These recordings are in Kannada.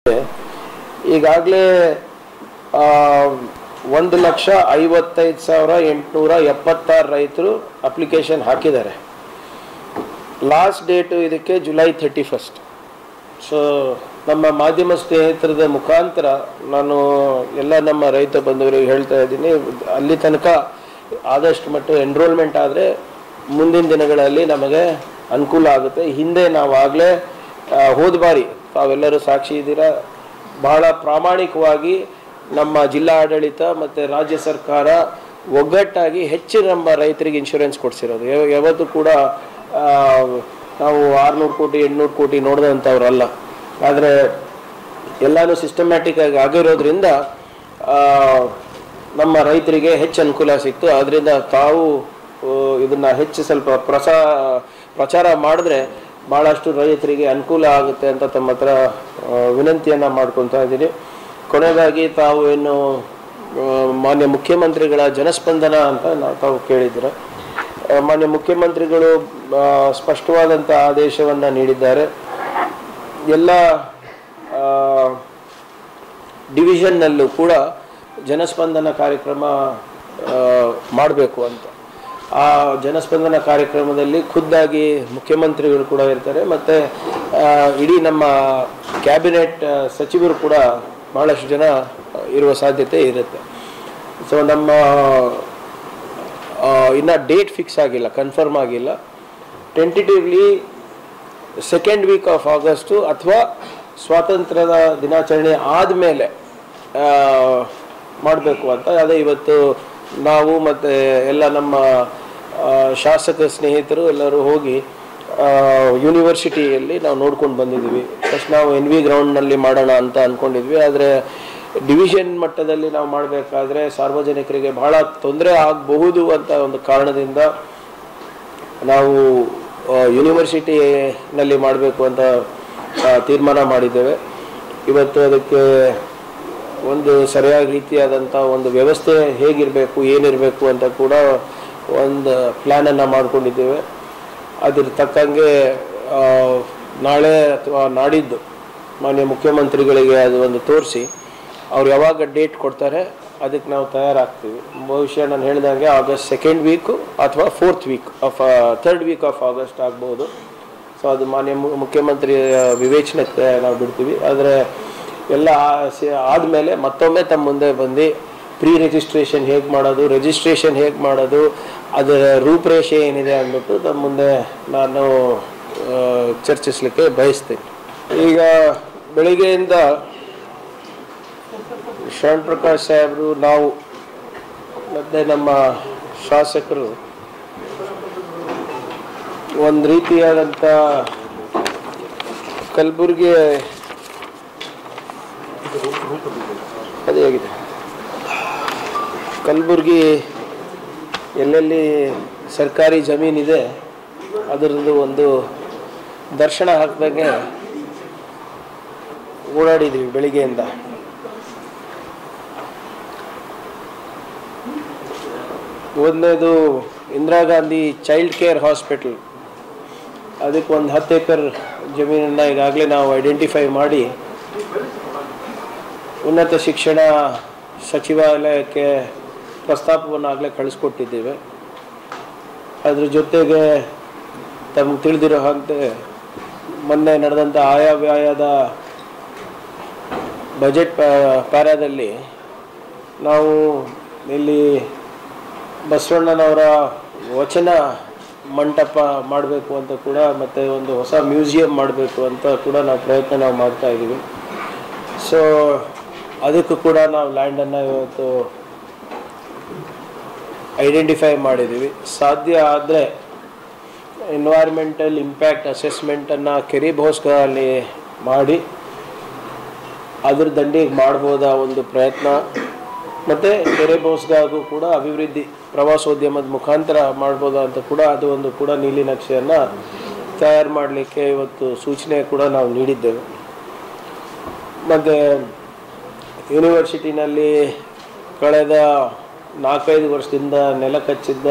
ಈಗಾಗಲೇ ಒಂದು ಲಕ್ಷ ಐವತ್ತೈದು ಸಾವಿರ ಎಂಟುನೂರ ಎಪ್ಪತ್ತಾರು ರೈತರು ಅಪ್ಲಿಕೇಶನ್ ಹಾಕಿದ್ದಾರೆ ಲಾಸ್ಟ್ ಡೇಟು ಇದಕ್ಕೆ ಜುಲೈ ಥರ್ಟಿ ಫಸ್ಟ್ ಸೊ ನಮ್ಮ ಮಾಧ್ಯಮ ಸ್ನೇಹಿತರದ ಮುಖಾಂತರ ನಾನು ಎಲ್ಲ ನಮ್ಮ ರೈತ ಬಂಧುವರಿಗೆ ಹೇಳ್ತಾ ಇದ್ದೀನಿ ಅಲ್ಲಿ ತನಕ ಆದಷ್ಟು ಮಟ್ಟ ಎನ್ರೋಲ್ಮೆಂಟ್ ಆದರೆ ಮುಂದಿನ ದಿನಗಳಲ್ಲಿ ನಮಗೆ ಅನುಕೂಲ ಆಗುತ್ತೆ ಹಿಂದೆ ನಾವು ಆಗಲೇ ಹೋದ ಬಾರಿ ತಾವೆಲ್ಲರೂ ಸಾಕ್ಷಿ ಇದ್ದೀರಾ ಬಹಳ ಪ್ರಾಮಾಣಿಕವಾಗಿ ನಮ್ಮ ಜಿಲ್ಲಾ ಆಡಳಿತ ಮತ್ತು ರಾಜ್ಯ ಸರ್ಕಾರ ಒಗ್ಗಟ್ಟಾಗಿ ಹೆಚ್ಚು ನಮ್ಮ ರೈತರಿಗೆ ಇನ್ಶೂರೆನ್ಸ್ ಕೊಡಿಸಿರೋದು ಯಾವ- ಯಾವತ್ತೂ ಕೂಡ ಆ, ನಾವು ಆರುನೂರು ಕೋಟಿ ಎಂಟುನೂರು ಕೋಟಿ ನೋಡಿದಂಥವ್ರಲ್ಲ ಆದರೆ ಎಲ್ಲನೂ ಸಿಸ್ಟಮ್ಯಾಟಿಕ್ ಆಗಿ ಆಗಿರೋದ್ರಿಂದ ಆ, ನಮ್ಮ ರೈತರಿಗೆ ಹೆಚ್ಚು ಅನುಕೂಲ ಸಿಕ್ತು ಅದರಿಂದ ತಾವು ಆ, ಇದನ್ನ ಹೆಚ್ಚು ಸ್ವಲ್ಪ ಪ್ರಸಾ ಪ್ರಚಾರ ಮಾಡಿದ್ರೆ ಭಾಳಷ್ಟು ರೈತರಿಗೆ ಅನುಕೂಲ ಆಗುತ್ತೆ ಅಂತ ತಮ್ಮ ಹತ್ರ ಆ, ವಿನಂತಿಯನ್ನ ಮಾಡ್ಕೊತಾ ಇದ್ದೀನಿ ಕೊನೆಯದಾಗಿ ತಾವು ಏನು ಆ, ಮಾನ್ಯ ಮುಖ್ಯಮಂತ್ರಿಗಳ ಜನಸ್ಪಂದನ ಅಂತ ನಾವು ತಾವು ಕೇಳಿದ್ದೀರ ಆ, ಮಾನ್ಯ ಮುಖ್ಯಮಂತ್ರಿಗಳು ಆ, ಸ್ಪಷ್ಟವಾದಂಥ ಆದೇಶವನ್ನು ನೀಡಿದ್ದಾರೆ ಎಲ್ಲ ಡಿವಿಷನ್ನಲ್ಲೂ ಕೂಡ ಜನಸ್ಪಂದನ ಕಾರ್ಯಕ್ರಮ ಮಾಡಬೇಕು ಅಂತ ಆ ಜನಸ್ಪಂದನ ಕಾರ್ಯಕ್ರಮದಲ್ಲಿ ಖುದ್ದಾಗಿ ಮುಖ್ಯಮಂತ್ರಿಗಳು ಕೂಡ ಇರ್ತಾರೆ ಮತ್ತು ಇಡೀ ನಮ್ಮ ಕ್ಯಾಬಿನೆಟ್ ಸಚಿವರು ಕೂಡ ಭಾಳಷ್ಟು ಜನ ಇರುವ ಸಾಧ್ಯತೆ ಇರುತ್ತೆ ಸೊ ನಮ್ಮ ಇನ್ನು ಡೇಟ್ ಫಿಕ್ಸ್ ಆಗಿಲ್ಲ ಕನ್ಫರ್ಮ್ ಆಗಿಲ್ಲ tentatively second week of August ಅಥವಾ ಸ್ವಾತಂತ್ರ್ಯದ ದಿನಾಚರಣೆ ಆದಮೇಲೆ ಮಾಡಬೇಕು ಅಂತ ಅದೇ ಇವತ್ತು ನಾವು ಮತ್ತು ಎಲ್ಲ ನಮ್ಮ ಆ, ಶಾಸಕ ಸ್ನೇಹಿತರು ಎಲ್ಲರೂ ಹೋಗಿ ಯೂನಿವರ್ಸಿಟಿಯಲ್ಲಿ ನಾವು ನೋಡ್ಕೊಂಡು ಬಂದಿದ್ದೀವಿ ಫಸ್ಟ್ ನಾವು ಎನ್ ವಿ ಗ್ರೌಂಡ್ನಲ್ಲಿ ಮಾಡೋಣ ಅಂತ ಅಂದ್ಕೊಂಡಿದ್ವಿ ಆದರೆ ಡಿವಿಷನ್ ಮಟ್ಟದಲ್ಲಿ ನಾವು ಮಾಡಬೇಕಾದ್ರೆ ಸಾರ್ವಜನಿಕರಿಗೆ ಬಹಳ ತೊಂದರೆ ಆಗಬಹುದು ಅಂತ ಒಂದು ಕಾರಣದಿಂದ ನಾವು ಆ, ಯೂನಿವರ್ಸಿಟಿನಲ್ಲಿ ಮಾಡಬೇಕು ಅಂತ ಆ, ತೀರ್ಮಾನ ಮಾಡಿದ್ದೇವೆ ಇವತ್ತು ಅದಕ್ಕೆ ಒಂದು ಸರಿಯಾದ ರೀತಿಯಾದಂಥ ಒಂದು ವ್ಯವಸ್ಥೆ ಹೇಗಿರಬೇಕು ಏನಿರಬೇಕು ಅಂತ ಕೂಡ ಒಂದು ಪ್ಲ್ಯಾನನ್ನು ಮಾಡ್ಕೊಂಡಿದ್ದೇವೆ ಅದ್ರ ತಕ್ಕಂಗೆ ಆ, ನಾಳೆ ಅಥವಾ ನಾಡಿದ್ದು ಮಾನ್ಯ ಮುಖ್ಯಮಂತ್ರಿಗಳಿಗೆ ಅದು ಒಂದು ತೋರಿಸಿ ಅವ್ರು ಯಾವಾಗ ಡೇಟ್ ಕೊಡ್ತಾರೆ ಅದಕ್ಕೆ ನಾವು ತಯಾರಾಗ್ತೀವಿ ಬಹುಶಃ ನಾನು ಹೇಳ್ದಂಗೆ ಆಗಸ್ಟ್ ಸೆಕೆಂಡ್ ವೀಕು ಅಥವಾ fourth week of third week of August ಆಗ್ಬೋದು ಸೊ ಅದು ಮಾನ್ಯ ಮು- ಮುಖ್ಯಮಂತ್ರಿ ವಿವೇಚನೆಗೆ ನಾವು ಬಿಡ್ತೀವಿ ಆದರೆ ಎಲ್ಲ ಆದಮೇಲೆ ಮತ್ತೊಮ್ಮೆ ತಮ್ಮ ಮುಂದೆ ಬಂದು ಪ್ರೀ ರಿಜಿಸ್ಟ್ರೇಷನ್ ಹೇಗೆ ಮಾಡೋದು ರಿಜಿಸ್ಟ್ರೇಷನ್ ಹೇಗೆ ಮಾಡೋದು ಅದರ ರೂಪರೇಷೆ ಏನಿದೆ ಅಂದ್ಬಿಟ್ಟು ತಮ್ಮ ಮುಂದೆ ನಾನು ಆ, ಚರ್ಚಿಸಲಿಕ್ಕೆ ಬಯಸ್ತೀನಿ ಈಗ ಬೆಳಿಗ್ಗೆಯಿಂದ ಶರಣ್ ಪ್ರಕಾಶ್ ಸಾಹೇಬರು ನಾವು ಮತ್ತು ನಮ್ಮ ಶಾಸಕರು ಒಂದು ರೀತಿಯಾದಂಥ ಕಲಬುರಗಿ ಅದೇ ಆಗಿದೆ ಕಲಬುರಗಿ ಎಲ್ಲೆಲ್ಲಿ ಸರ್ಕಾರಿ ಜಮೀನಿದೆ ಅದರದ್ದು ಒಂದು ದರ್ಶನ ಹಾಕಿದಾಗೆ ಓಡಾಡಿದ್ವಿ ಬೆಳಿಗ್ಗೆಯಿಂದ ಒಂದನೇದು Indira Gandhi child care hospital ಅದಕ್ಕೆ ಒಂದು ಹತ್ತು ಎಕರ್ ಜಮೀನನ್ನು ಈಗಾಗಲೇ ನಾವು ಐಡೆಂಟಿಫೈ ಮಾಡಿ ಉನ್ನತ ಶಿಕ್ಷಣ ಸಚಿವಾಲಯಕ್ಕೆ ಪ್ರಸ್ತಾಪವನ್ನು ಆಗಲೇ ಕಳಿಸ್ಕೊಟ್ಟಿದ್ದೇವೆ ಅದ್ರ ಜೊತೆಗೆ ತಮಗೆ ತಿಳಿದಿರೋ ಹಾಗೆ ಮೊನ್ನೆ ನಡೆದಂಥ ಆಯವ್ಯಯದ ಬಜೆಟ್ ಪ್ಯಾರಾದಲ್ಲಿ ನಾವು ಇಲ್ಲಿ ಬಸವಣ್ಣನವರ ವಚನ ಮಂಟಪ ಮಾಡಬೇಕು ಅಂತ ಕೂಡ ಮತ್ತು ಒಂದು ಹೊಸ ಮ್ಯೂಸಿಯಂ ಮಾಡಬೇಕು ಅಂತ ಕೂಡ ನಾವು ಪ್ರಯತ್ನ ನಾವು ಮಾಡ್ತಾ ಇದ್ದೀವಿ ಸೊ ಅದಕ್ಕೂ ಕೂಡ ನಾವು ಲ್ಯಾಂಡನ್ನು ಇವತ್ತು ಐಡೆಂಟಿಫೈ ಮಾಡಿದ್ದೀವಿ ಸಾಧ್ಯ ಆದರೆ ಎನ್ವೈರ್ಮೆಂಟಲ್ ಇಂಪ್ಯಾಕ್ಟ್ ಅಸೆಸ್ಮೆಂಟನ್ನು ಕೆರಿಬೋಸ್ಕರ ಅಲ್ಲಿ ಮಾಡಿ ಅದ್ರ ದಂಡಿಗೆ ಮಾಡ್ಬೋದಾ ಒಂದು ಪ್ರಯತ್ನ ಮತ್ತು ಕೆರೆಬೋಸ್ಗಾಗೂ ಕೂಡ ಅಭಿವೃದ್ಧಿ ಪ್ರವಾಸೋದ್ಯಮದ ಮುಖಾಂತರ ಮಾಡ್ಬೋದಾ ಅಂತ ಕೂಡ ಅದು ಒಂದು ಕೂಡ ನೀಲಿ ನಕ್ಷೆಯನ್ನು ತಯಾರು ಮಾಡಲಿಕ್ಕೆ ಇವತ್ತು ಸೂಚನೆ ಕೂಡ ನಾವು ನೀಡಿದ್ದೇವೆ ಮತ್ತು ಯೂನಿವರ್ಸಿಟಿನಲ್ಲಿ ಕಳೆದ ನಾಲ್ಕೈದು ವರ್ಷದಿಂದ ನೆಲ ಕಚ್ಚಿದ್ದ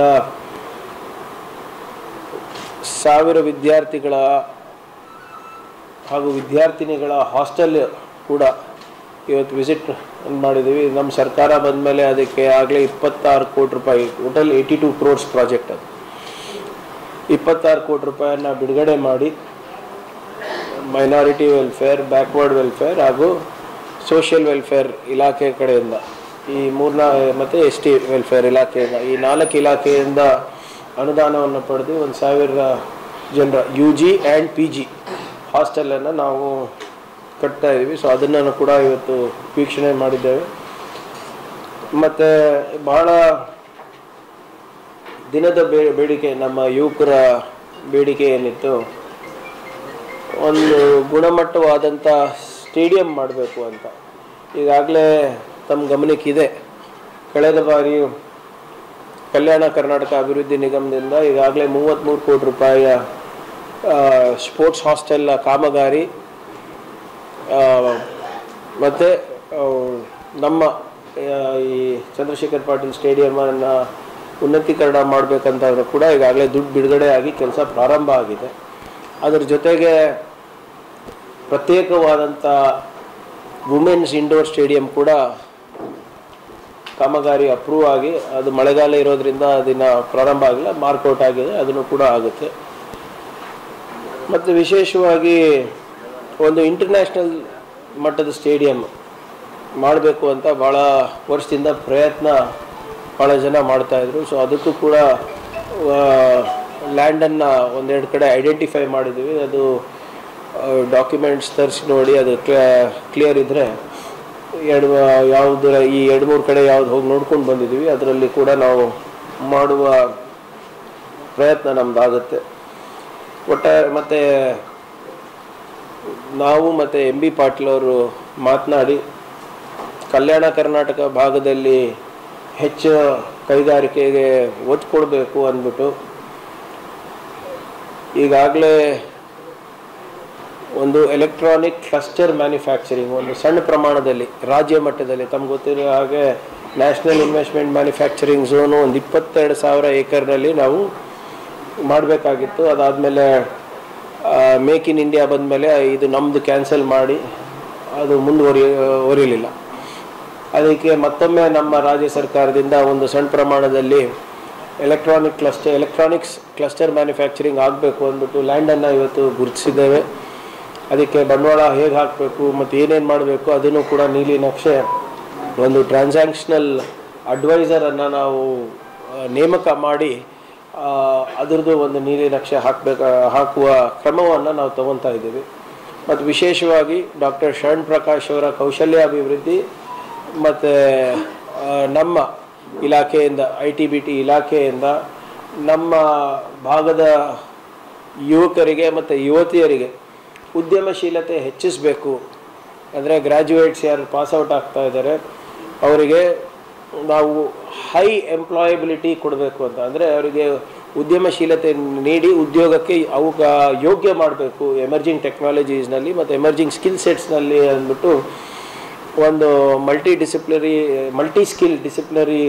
ಸಾವಿರ ವಿದ್ಯಾರ್ಥಿಗಳ ಹಾಗೂ ವಿದ್ಯಾರ್ಥಿನಿಗಳ ಹಾಸ್ಟೆಲ್ ಕೂಡ ಇವತ್ತು ವಿಸಿಟ್ ಮಾಡಿದ್ದೀವಿ ನಮ್ಮ ಸರ್ಕಾರ ಬಂದಮೇಲೆ ಅದಕ್ಕೆ ಆಗಲೇ ಇಪ್ಪತ್ತಾರು ಕೋಟಿ ರೂಪಾಯಿ total eighty two crores project ಅದು ಇಪ್ಪತ್ತಾರು ಕೋಟಿ ರೂಪಾಯಿಯನ್ನು ಬಿಡುಗಡೆ ಮಾಡಿ ಮೈನಾರಿಟಿ ವೆಲ್ಫೇರ್ ಬ್ಯಾಕ್ವರ್ಡ್ ವೆಲ್ಫೇರ್ ಹಾಗೂ ಸೋಷಿಯಲ್ ವೆಲ್ಫೇರ್ ಇಲಾಖೆ ಕಡೆಯಿಂದ ಈ ಮೂರ್ನಾ ಮತ್ತು ಎಸ್ ಟಿ ವೆಲ್ಫೇರ್ ಇಲಾಖೆಯಿಂದ ಈ ನಾಲ್ಕು ಇಲಾಖೆಯಿಂದ ಅನುದಾನವನ್ನು ಪಡೆದು ಒಂದು ಸಾವಿರ ಜನರ U G and P G ಹಾಸ್ಟೆಲನ್ನು ನಾವು ಕಟ್ತಾ ಇದ್ದೀವಿ ಸೊ ಅದನ್ನು ಕೂಡ ಇವತ್ತು ವೀಕ್ಷಣೆ ಮಾಡಿದ್ದೇವೆ ಮತ್ತು ಬಹಳ ದಿನದ ಬೇ ಬೇಡಿಕೆ ನಮ್ಮ ಯುವಕರ ಬೇಡಿಕೆ ಏನಿತ್ತು ಒಂದು ಗುಣಮಟ್ಟವಾದಂಥ ಸ್ಟೇಡಿಯಂ ಮಾಡಬೇಕು ಅಂತ ಈಗಾಗಲೇ ತಮ್ಮ ಗಮನಕ್ಕಿದೆ ಕಳೆದ ಬಾರಿ ಕಲ್ಯಾಣ ಕರ್ನಾಟಕ ಅಭಿವೃದ್ಧಿ ನಿಗಮದಿಂದ ಈಗಾಗಲೇ ಮೂವತ್ತ್ಮೂರು ಕೋಟಿ ರೂಪಾಯಿಯ ಸ್ಪೋರ್ಟ್ಸ್ ಹಾಸ್ಟೆಲ್ ಕಾಮಗಾರಿ ಮತ್ತು ನಮ್ಮ ಆ, ಈ ಚಂದ್ರಶೇಖರ್ ಪಾಟೀಲ್ ಸ್ಟೇಡಿಯಮನ್ನು ಉನ್ನತೀಕರಣ ಮಾಡಬೇಕಂತಾದ್ರೂ ಕೂಡ ಈಗಾಗಲೇ ದುಡ್ಡು ಬಿಡುಗಡೆ ಆಗಿ ಕೆಲಸ ಪ್ರಾರಂಭ ಆಗಿದೆ ಅದ್ರ ಜೊತೆಗೆ ಪ್ರತ್ಯೇಕವಾದಂಥ ವುಮೆನ್ಸ್ ಇಂಡೋರ್ ಸ್ಟೇಡಿಯಂ ಕೂಡ ಕಾಮಗಾರಿ ಅಪ್ರೂವ್ ಆಗಿ ಅದು ಮಳೆಗಾಲ ಇರೋದ್ರಿಂದ ಅದನ್ನು ಪ್ರಾರಂಭ ಆಗಿಲ್ಲ ಮಾರ್ಕೌಟ್ ಆಗಿದೆ ಅದನ್ನು ಕೂಡ ಆಗುತ್ತೆ ಮತ್ತು ವಿಶೇಷವಾಗಿ ಒಂದು ಇಂಟರ್ನ್ಯಾಷನಲ್ ಮಟ್ಟದ ಸ್ಟೇಡಿಯಂ ಮಾಡಬೇಕು ಅಂತ ಭಾಳ ವರ್ಷದಿಂದ ಪ್ರಯತ್ನ ಭಾಳ ಜನ ಮಾಡ್ತಾಯಿದ್ರು ಸೊ ಅದಕ್ಕೂ ಕೂಡ ಲ್ಯಾಂಡನ್ನು ಒಂದೆರಡು ಕಡೆ ಐಡೆಂಟಿಫೈ ಮಾಡಿದ್ದೀವಿ ಅದು ಡಾಕ್ಯುಮೆಂಟ್ಸ್ ತರಿಸಿ ನೋಡಿ ಅದು ಕ್ಲಿಯರ್ ಇದ್ದರೆ ಎರಡು ಯಾವುದರ ಈ ಎರಡು ಮೂರು ಕಡೆ ಯಾವ್ದು ಹೋಗಿ ನೋಡ್ಕೊಂಡು ಬಂದಿದ್ದೀವಿ ಅದರಲ್ಲಿ ಕೂಡ ನಾವು ಮಾಡುವ ಪ್ರಯತ್ನ ನಮ್ಮದಾಗುತ್ತೆ ಒಟ್ಟಾರೆ ಮತ್ತು ನಾವು ಮತ್ತು ಎಂ ಬಿ ಪಾಟೀಲ್ ಅವರು ಮಾತನಾಡಿ ಕಲ್ಯಾಣ ಕರ್ನಾಟಕ ಭಾಗದಲ್ಲಿ ಹೆಚ್ಚು ಕೈಗಾರಿಕೆಗೆ ಒತ್ತು ಕೊಡಬೇಕು ಅಂದ್ಬಿಟ್ಟು ಈಗಾಗಲೇ ಒಂದು ಎಲೆಕ್ಟ್ರಾನಿಕ್ ಕ್ಲಸ್ಟರ್ ಮ್ಯಾನುಫ್ಯಾಕ್ಚರಿಂಗ್ ಒಂದು ಸಣ್ಣ ಪ್ರಮಾಣದಲ್ಲಿ ರಾಜ್ಯ ಮಟ್ಟದಲ್ಲಿ ತಮ್ಗೆ ಗೊತ್ತಿರೋ ಹಾಗೆ ನ್ಯಾಷನಲ್ ಇನ್ವೆಸ್ಟ್ಮೆಂಟ್ ಮ್ಯಾನುಫ್ಯಾಕ್ಚರಿಂಗ್ ಝೋನು ಒಂದು ಇಪ್ಪತ್ತೆರಡು ಸಾವಿರ ಏಕರ್ನಲ್ಲಿ ನಾವು ಮಾಡಬೇಕಾಗಿತ್ತು ಅದಾದಮೇಲೆ ಮೇಕ್ ಇನ್ ಇಂಡಿಯಾ ಬಂದಮೇಲೆ ಇದು ನಮ್ಮದು ಕ್ಯಾನ್ಸಲ್ ಮಾಡಿ ಅದು ಮುಂದುವರಿ ವರಿಲಿಲ್ಲ ಅದಕ್ಕೆ ಮತ್ತೊಮ್ಮೆ ನಮ್ಮ ರಾಜ್ಯ ಸರ್ಕಾರದಿಂದ ಒಂದು ಸಣ್ಣ ಪ್ರಮಾಣದಲ್ಲಿ electronic cluster electronics cluster manufacturing ಆಗಬೇಕು ಅಂದ್ಬಿಟ್ಟು ಲ್ಯಾಂಡನ್ನು ಇವತ್ತು ಗುರುತಿಸಿದ್ದೇವೆ ಅದಕ್ಕೆ ಬಂಡವಾಳ ಹೇಗೆ ಹಾಕಬೇಕು ಮತ್ತು ಏನೇನು ಮಾಡಬೇಕು ಅದನ್ನು ಕೂಡ ನೀಲಿ ನಕ್ಷೆ ಒಂದು ಟ್ರಾನ್ಸಾಕ್ಷನಲ್ ಅಡ್ವೈಸರನ್ನು ನಾವು ಆ, ನೇಮಕ ಮಾಡಿ ಆ, ಅದ್ರದ್ದು ಒಂದು ನೀಲಿ ನಕ್ಷೆ ಹಾಕಬೇಕು ಹಾಕುವ ಕ್ರಮವನ್ನು ನಾವು ತಗೊತಾ ಇದ್ದೀವಿ ಮತ್ತು ವಿಶೇಷವಾಗಿ ಡಾಕ್ಟರ್ ಶರಣ್ ಪ್ರಕಾಶ್ ಅವರ ಕೌಶಲ್ಯಾಭಿವೃದ್ಧಿ ಮತ್ತು ನಮ್ಮ ಇಲಾಖೆಯಿಂದ ಐ ಟಿ ಬಿ ಟಿ ಇಲಾಖೆಯಿಂದ ನಮ್ಮ ಭಾಗದ ಯುವಕರಿಗೆ ಮತ್ತು ಯುವತಿಯರಿಗೆ ಉದ್ಯಮಶೀಲತೆ ಹೆಚ್ಚಿಸಬೇಕು ಅಂದರೆ ಗ್ರ್ಯಾಜುಯೇಟ್ಸ್ ಯಾರು ಪಾಸ್ಔಟ್ ಆಗ್ತಾ ಇದ್ದಾರೆ ಅವರಿಗೆ ನಾವು ಹೈ ಎಂಪ್ಲಾಯಬಿಲಿಟಿ ಕೊಡಬೇಕು ಅಂತ ಅಂದರೆ ಅವರಿಗೆ ಉದ್ಯಮಶೀಲತೆ ನೀಡಿ ಉದ್ಯೋಗಕ್ಕೆ ಅವಕ ಯೋಗ್ಯ ಮಾಡಬೇಕು ಎಮರ್ಜಿಂಗ್ ಟೆಕ್ನಾಲಜೀಸ್ನಲ್ಲಿ ಮತ್ತು ಎಮರ್ಜಿಂಗ್ ಸ್ಕಿಲ್ ಸೆಟ್ಸ್ನಲ್ಲಿ ಅಂದ್ಬಿಟ್ಟು ಒಂದು multi disciplinary multi skill disciplinary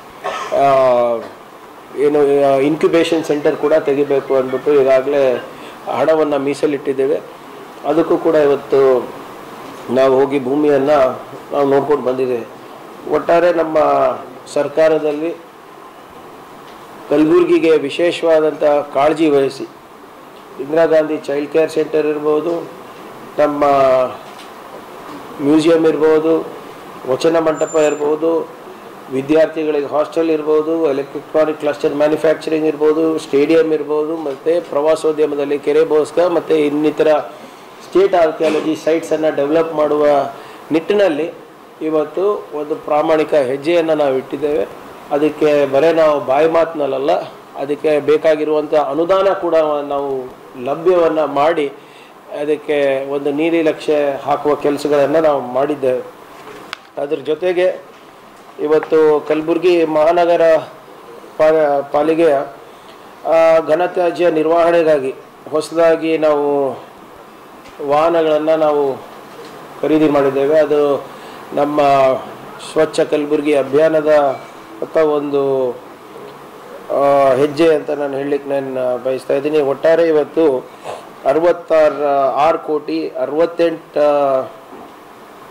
ಏನು ಇನ್ಕ್ಯುಬೇಷನ್ ಸೆಂಟರ್ ಕೂಡ ತೆಗಿಬೇಕು ಅಂದ್ಬಿಟ್ಟು ಈಗಾಗಲೇ ಹಣವನ್ನು ಮೀಸಲಿಟ್ಟಿದ್ದೇವೆ ಅದಕ್ಕೂ ಕೂಡ ಇವತ್ತು ನಾವು ಹೋಗಿ ಭೂಮಿಯನ್ನು ನಾವು ನೋಡ್ಕೊಂಡು ಬಂದಿದ್ದೇವೆ ಒಟ್ಟಾರೆ ನಮ್ಮ ಸರ್ಕಾರದಲ್ಲಿ ಕಲಬುರಗಿಗೆ ವಿಶೇಷವಾದಂಥ ಕಾಳಜಿ ವಹಿಸಿ Indira Gandhi child care centre ಇರ್ಬೋದು ನಮ್ಮ ಮ್ಯೂಸಿಯಂ ಇರ್ಬೋದು ವಚನ ಮಂಟಪ ಇರ್ಬೋದು ವಿದ್ಯಾರ್ಥಿಗಳಿಗೆ ಹಾಸ್ಟೆಲ್ ಇರ್ಬೋದು ಎಲೆಕ್ಟ್ರಾನಿಕ್ ಕ್ಲಸ್ಟರ್ ಮ್ಯಾನುಫ್ಯಾಕ್ಚರಿಂಗ್ ಇರ್ಬೋದು ಸ್ಟೇಡಿಯಂ ಇರ್ಬೋದು ಮತ್ತು ಪ್ರವಾಸೋದ್ಯಮದಲ್ಲಿ ಕೆರೆ ಬೋಸ್ಕ ಮತ್ತು ಇನ್ನಿತರ ಸ್ಟೇಟ್ ಆರ್ಕಿಯಾಲಜಿ ಸೈಟ್ಸನ್ನು ಡೆವಲಪ್ ಮಾಡುವ ನಿಟ್ಟಿನಲ್ಲಿ ಇವತ್ತು ಒಂದು ಪ್ರಾಮಾಣಿಕ ಹೆಜ್ಜೆಯನ್ನು ನಾವು ಇಟ್ಟಿದ್ದೇವೆ ಅದಕ್ಕೆ ಬರೀ ನಾವು ಬಾಯಿ ಮಾತಿನಲ್ಲ ಅದಕ್ಕೆ ಬೇಕಾಗಿರುವಂಥ ಅನುದಾನ ಕೂಡ ನಾವು ಲಭ್ಯವನ್ನು ಮಾಡಿ ಅದಕ್ಕೆ ಒಂದು ನೀಲಿ ಲಕ್ಷ್ಯ ಹಾಕುವ ಕೆಲಸಗಳನ್ನು ನಾವು ಮಾಡಿದ್ದೇವೆ ಅದ್ರ ಜೊತೆಗೆ ಇವತ್ತು ಕಲಬುರಗಿ ಮಹಾನಗರ ಪಾ ಪಾಲಿಗೆಯ ಆ, ಘನತ್ಯಾಜ್ಯ ನಿರ್ವಹಣೆಗಾಗಿ ಹೊಸದಾಗಿ ನಾವು ವಾಹನಗಳನ್ನು ನಾವು ಖರೀದಿ ಮಾಡಿದ್ದೇವೆ ಅದು ನಮ್ಮ ಸ್ವಚ್ಛ ಕಲಬುರಗಿ ಅಭಿಯಾನದ ಹೊತ್ತ ಒಂದು ಆ, ಹೆಜ್ಜೆ ಅಂತ ನಾನು ಹೇಳಲಿಕ್ಕೆ ನಾನು ಬಯಸ್ತಾ ಇದ್ದೀನಿ ಒಟ್ಟಾರೆ ಇವತ್ತು ಅರವತ್ತಾರು ಆರು ಕೋಟಿ ಅರವತ್ತೆಂಟು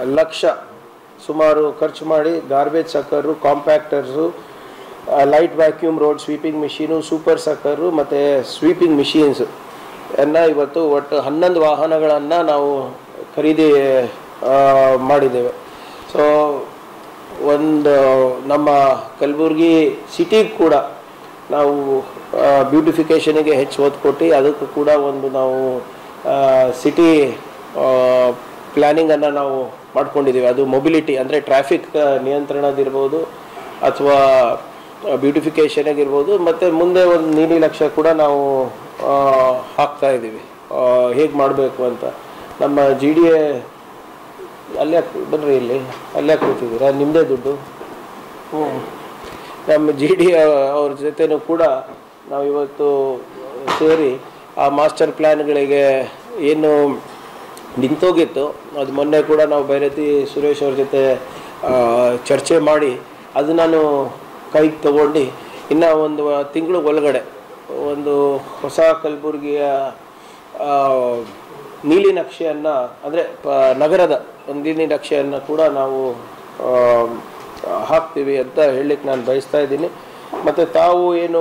ಲಕ್ಷ ಸುಮಾರು ಖರ್ಚು ಮಾಡಿ garbage sucker compactors light vacuum road sweeping machine super sucker ಮತ್ತು ಸ್ವೀಪಿಂಗ್ ಮಿಷಿನ್ಸು ಅನ್ನ ಇವತ್ತು ಒಟ್ಟು ಹನ್ನೊಂದು ವಾಹನಗಳನ್ನು ನಾವು ಖರೀದಿ ಆ, ಮಾಡಿದ್ದೇವೆ ಸೊ ಒಂದು ನಮ್ಮ ಕಲಬುರಗಿ ಸಿಟಿಗೆ ಕೂಡ ನಾವು ಬ್ಯೂಟಿಫಿಕೇಷನಿಗೆ ಹೆಚ್ಚು ಒತ್ತು ಕೊಟ್ಟು ಅದಕ್ಕೂ ಕೂಡ ಒಂದು ನಾವು ಸಿಟಿ ಪ್ಲ್ಯಾನಿಂಗನ್ನು ನಾವು ಮಾಡ್ಕೊಂಡಿದ್ದೀವಿ ಅದು ಮೊಬಿಲಿಟಿ ಅಂದರೆ ಟ್ರಾಫಿಕ್ ನಿಯಂತ್ರಣದಿರ್ಬೋದು ಅಥವಾ ಬ್ಯೂಟಿಫಿಕೇಷನಿಗಿರ್ಬೋದು ಮತ್ತು ಮುಂದೆ ಒಂದು ನೀಲಿ ಲಕ್ಷ ಕೂಡ ನಾವು ಆ, ಹಾಕ್ತಾ ಇದ್ದೀವಿ ಹೇಗೆ ಮಾಡಬೇಕು ಅಂತ ನಮ್ಮ ಜಿ ಡಿ ಎ ಅಲ್ಲೇ ಬನ್ನಿರಿ ಇಲ್ಲಿ ಅಲ್ಲೇ ಕೂತಿದ್ದೀರಾ ನಿಮ್ಮದೇ ದುಡ್ಡು ಹ್ಞೂ ನಮ್ಮ ಜಿ ಡಿ ಅವ್ರ ಜೊತೆನೂ ಕೂಡ ನಾವು ಇವತ್ತು ಸೇರಿ ಆ ಮಾಸ್ಟರ್ ಪ್ಲ್ಯಾನ್ಗಳಿಗೆ ಏನು ನಿಂತೋಗಿತ್ತು ಅದು ಮೊನ್ನೆ ಕೂಡ ನಾವು ಭೈರತಿ ಸುರೇಶ್ ಅವ್ರ ಜೊತೆ ಆ, ಚರ್ಚೆ ಮಾಡಿ ಅದು ನಾನು ಕೈಗೆ ತಗೊಂಡು ಇನ್ನು ಒಂದು ತಿಂಗಳು ಒಳಗಡೆ ಒಂದು ಹೊಸ ಕಲಬುರಗಿಯ ಆ, ನೀಲಿ ನಕ್ಷೆಯನ್ನು ಅಂದರೆ ನಗರದ ಒಂದು ನೀಲಿ ನಕ್ಷೆಯನ್ನು ಕೂಡ ನಾವು ಆ, ಹಾಕ್ತೀವಿ ಅಂತ ಹೇಳಲಿಕ್ಕೆ ನಾನು ಬಯಸ್ತಾ ಇದ್ದೀನಿ ಮತ್ತು ತಾವು ಏನು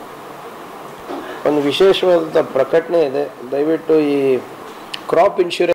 ಒಂದು ವಿಶೇಷವಾದಂಥ ಪ್ರಕಟಣೆ ಇದೆ ದಯವಿಟ್ಟು ಈ ಕ್ರಾಪ್ ಇನ್ಶೂರೆನ್ಸ್